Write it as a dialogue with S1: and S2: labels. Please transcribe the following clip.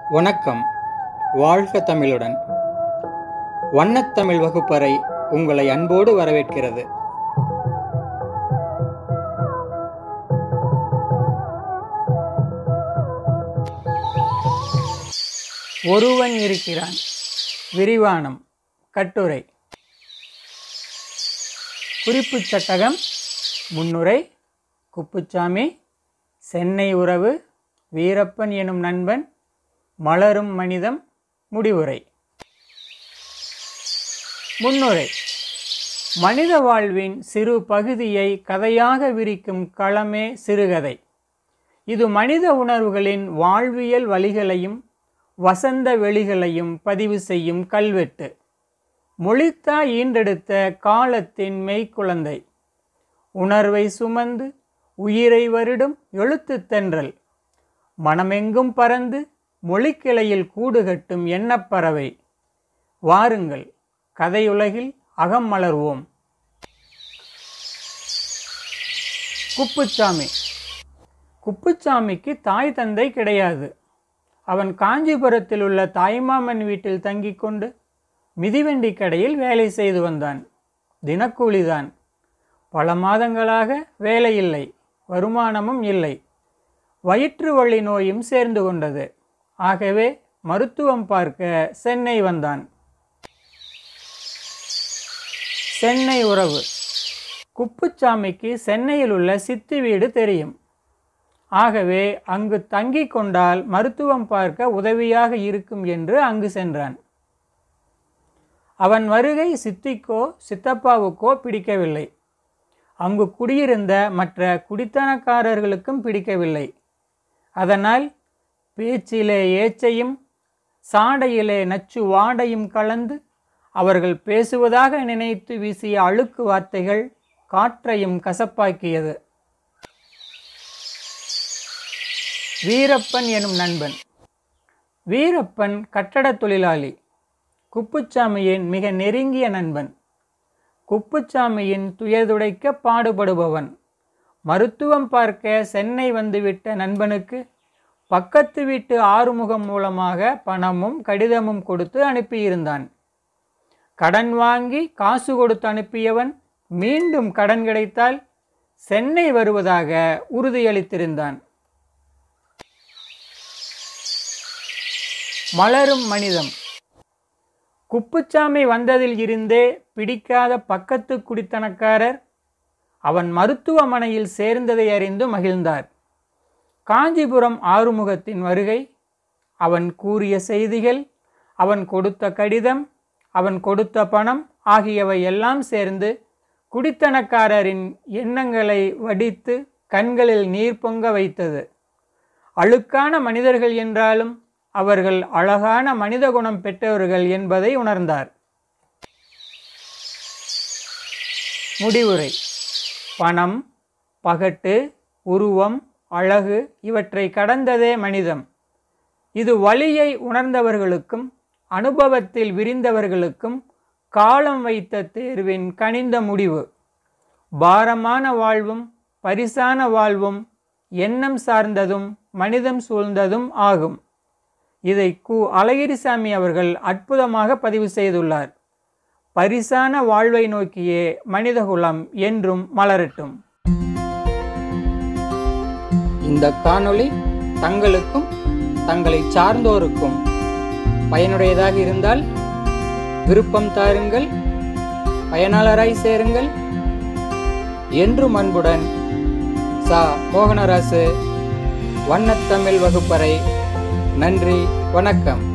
S1: வணக்கம் வாழ்க தமிழுடன் வண்ணத்தமிழ் வகுப்பறை உங்களை அன்போடு வரவேற்கிறது ஒருவன் இருக்கிறான் விரிவானம் கட்டுரை குறிப்புச் சட்டகம் முன்னுரை குப்புச்சாமி சென்னை உறவு வீரப்பன் எனும் நண்பன் மலரும் மனிதம் முடிவுரை முன்னுரை மனித வாழ்வின் சிறு பகுதியை கதையாக விரிக்கும் களமே சிறுகதை இது மனித உணர்வுகளின் வாழ்வியல் வழிகளையும் வசந்த வெளிகளையும் பதிவு செய்யும் கல்வெட்டு மொழித்தா ஈண்டெடுத்த காலத்தின் மெய்க்குழந்தை உணர்வை சுமந்து உயிரை வருடும் எழுத்துத் தென்றல் மனமெங்கும் பறந்து மொழிக்கிளையில் கூடு கட்டும் எண்ணப்பறவை வாருங்கள் கதையுலகில் அகம் மலர்வோம் குப்புச்சாமி குப்புச்சாமிக்கு தாய் தந்தை கிடையாது அவன் காஞ்சிபுரத்தில் உள்ள தாய்மாமன் வீட்டில் தங்கிக் கொண்டு மிதிவண்டி கடையில் வேலை செய்து வந்தான் தினக்கூலிதான் பல மாதங்களாக வேலை இல்லை வருமானமும் இல்லை வயிற்று வலி நோயும் சேர்ந்து கொண்டது ஆகவே மருத்துவம் பார்க்க சென்னை வந்தான் சென்னை உறவு குப்புச்சாமிக்கு சென்னையில் உள்ள சித்தி வீடு தெரியும் ஆகவே அங்கு தங்கிக் கொண்டால் மருத்துவம் பார்க்க உதவியாக இருக்கும் என்று அங்கு சென்றான் அவன் வருகை சித்திக்கோ சித்தப்பாவுக்கோ பிடிக்கவில்லை அங்கு குடியிருந்த மற்ற குடித்தனக்காரர்களுக்கும் பிடிக்கவில்லை அதனால் பேச்சிலே ஏச்சையும் சாடையிலே நச்சு வாடையும் கலந்து அவர்கள் பேசுவதாக நினைத்து வீசிய அழுக்கு வார்த்தைகள் காற்றையும் கசப்பாக்கியது வீரப்பன் எனும் நண்பன் வீரப்பன் கட்டடத் தொழிலாளி குப்புச்சாமியின் மிக நெருங்கிய நண்பன் குப்புச்சாமியின் துயதுடைக்க பாடுபடுபவன் மருத்துவம் பார்க்க சென்னை வந்துவிட்ட நண்பனுக்கு பக்கத்து வீட்டு ஆறுமுகம் மூலமாக பணமும் கடிதமும் கொடுத்து அனுப்பியிருந்தான் கடன் வாங்கி காசு கொடுத்து அனுப்பியவன் மீண்டும் கடன் கிடைத்தால் சென்னை வருவதாக உறுதியளித்திருந்தான் மலரும் மனிதம் குப்புச்சாமி வந்ததில் இருந்தே பிடிக்காத பக்கத்து குடித்தனக்காரர் அவன் மருத்துவமனையில் சேர்ந்ததை அறிந்து மகிழ்ந்தார் காஞ்சிபுரம் ஆறுமுகத்தின் வருகை அவன் கூறிய செய்திகள் அவன் கொடுத்த கடிதம் அவன் கொடுத்த பணம் ஆகியவை எல்லாம் சேர்ந்து குடித்தனக்காரரின் எண்ணங்களை வடித்து கண்களில் நீர் பொங்க வைத்தது அழுக்கான மனிதர்கள் என்றாலும் அவர்கள் அழகான மனித குணம் பெற்றவர்கள் என்பதை உணர்ந்தார் முடிவுரை பணம் பகட்டு உருவம் அழகு இவற்றை கடந்ததே மனிதம் இது வழியை உணர்ந்தவர்களுக்கும் அனுபவத்தில் விரிந்தவர்களுக்கும் காலம் வைத்த தேர்வின் கனிந்த முடிவு பாரமான வாழ்வும் பரிசான வாழ்வும் எண்ணம் சார்ந்ததும் மனிதம் சூழ்ந்ததும் ஆகும் இதை கு அழகிரிசாமி அவர்கள் அற்புதமாக பதிவு செய்துள்ளார் பரிசான வாழ்வை நோக்கியே மனிதகுலம் என்றும் மலரட்டும் இந்த காணொளி தங்களுக்கும் தங்களை சார்ந்தோருக்கும் பயனுடையதாக இருந்தால் விருப்பம் தாருங்கள் பயனாளராய் சேருங்கள் என்றும் அன்புடன் சா மோகனராசு வண்ணத்தமிழ் வகுப்பறை நன்றி வணக்கம்